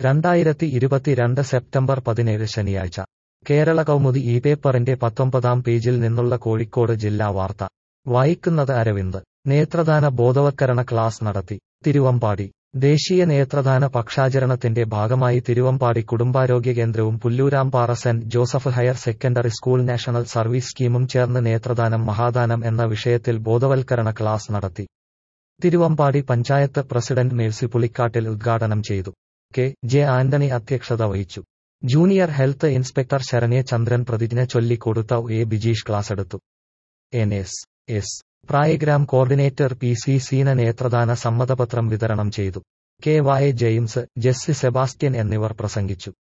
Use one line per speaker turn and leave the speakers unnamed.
രണ്ടായിരത്തി ഇരുപത്തിരണ്ട് സെപ്റ്റംബർ പതിനേഴ് ശനിയാഴ്ച കേരള കൗമുദി ഈ പേപ്പറിന്റെ പത്തൊമ്പതാം പേജിൽ നിന്നുള്ള കോഴിക്കോട് ജില്ലാ വാർത്ത വായിക്കുന്നത് അരവിന്ദ് നേത്രദാന ബോധവത്കരണ ക്ലാസ് നടത്തി തിരുവമ്പാടി ദേശീയ നേത്രദാന പക്ഷാചരണത്തിന്റെ ഭാഗമായി തിരുവമ്പാടി കുടുംബാരോഗ്യ കേന്ദ്രവും Pullurampara saint Joseph higher secondary school national service സ്കീമും ചേർന്ന് നേത്രദാനം മഹാദാനം എന്ന വിഷയത്തിൽ ബോധവൽക്കരണ ക്ലാസ് നടത്തി തിരുവമ്പാടി പഞ്ചായത്ത് പ്രസിഡന്റ് മേഴ്സി പുളിക്കാട്ടിൽ ഉദ്ഘാടനം ചെയ്തു കെ ജെ ആന്റണി അധ്യക്ഷത വഹിച്ചു junior health inspector Saranya Chandran പ്രതിജ്ഞ ചൊല്ലിക്കൊടുത്ത എ ബിജീഷ് ക്ലാസെടുത്തു N S S programme coordinator P C Seena നേത്രദാന സമ്മതപത്രം വിതരണം ചെയ്തു കെ വായ ജെയിംസ് ജെസ്സി സെബാസ്റ്റ്യൻ എന്നിവർ പ്രസംഗിച്ചു